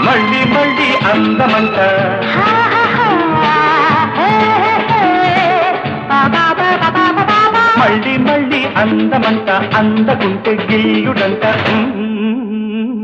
మళ్ళీ మళ్ళీ అందమంట మళ్ళీ మళ్ళీ అందమంట అందకుంటే గిల్లుడంట మ్మ్.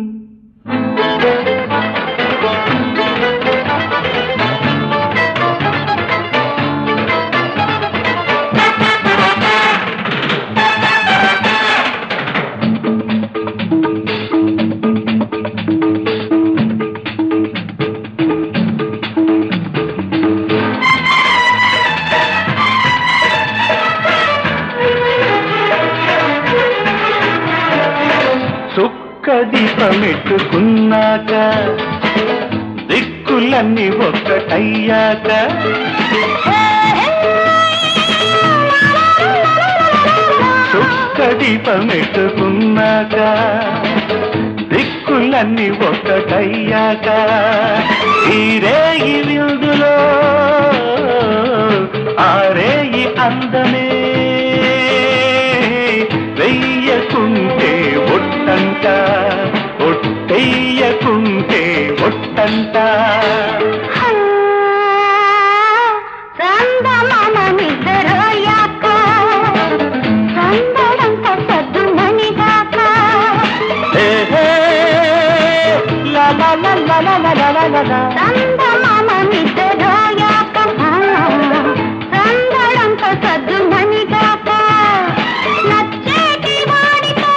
చుక్క దీపమెట్టుకున్నాక దిక్కులన్నీ ఒక్కటయ్యాక చుక్క దీపమెట్టుకున్నాక దిక్కులన్నీ ఒక్కటయ్యాక ఈ రేగి విందులో ఆ రేగి అందమే వెయ్యకుంటే ఒట్టంట ఒట్టెయ్యకుంటే ఒట్టంట హే హే, లా లా లా లా లా లా లా లా లా లా. నచ్చేటి వాడితో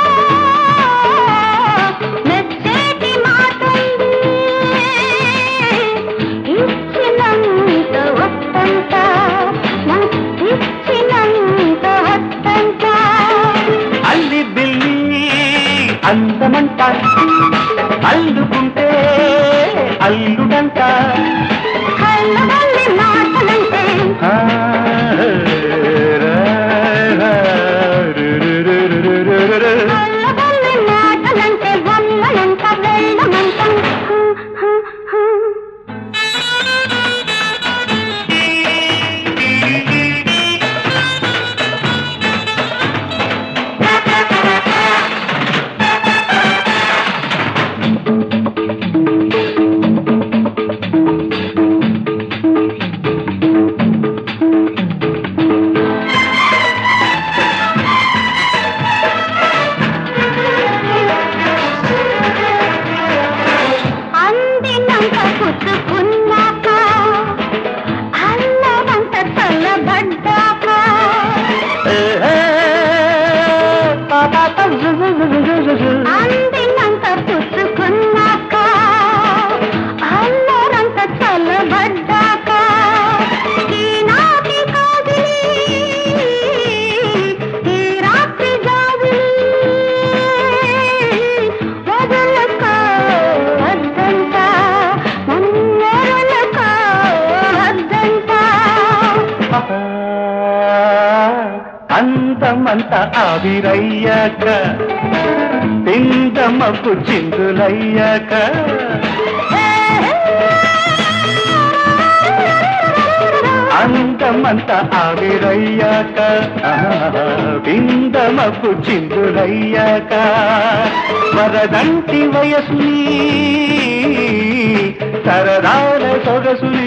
నచ్చేటి మాటుంది ఇచ్చినంత వస్తంత ఇచ్చినంత వస్తంత అల్లి బిల్లి అందమంట అల్లుకుంటే అల్లుడంట కళ్ళవల్లి మాటలంటే ఆ, రా, రా, రు, రు, రు, రు, రు, రు, రు. కళ్ళవల్లి మాటలంటే వల్లనంత వెళ్ళమంతం అందినంత పుచ్చుకున్నాక అల్లవంత చల్లబడ్డాక ఏ, ఏ, పా, పా, పా, జు, జు, జు, జు, జు, జు, జు. అందినంత పుచ్చుకున్నాక అల్లరంత చల్లబడ్డాక ఈనాటి కాదిలి ఈ రాత్రి జాబిలి వదలక వద్దంట నన్నెరలక వద్దంట అందమంత ఆవిరయ్యాక పిందమ్మకు చిందులయ్యాక అందమంత ఆవిరయ్యాక పిందమ్మకు చిందులయ్యాక వరదంటి వయసుని సరదాల సొగసుని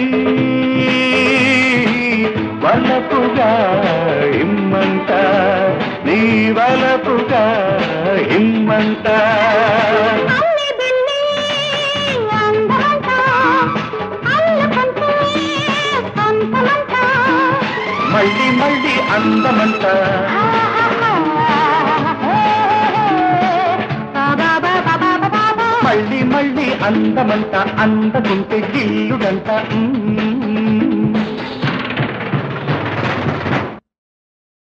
వలపుగా ఇమ్మంట నీ వలపుగా ఇమ్మంట అల్లి బిల్లి అందమంట అల్లుకుంటే సొంతమంట మళ్ళీ మళ్ళీ అందమంట మళ్ళీ మళ్ళీ అందమంట అందకుంటే గిల్లుడంట మ్మ్.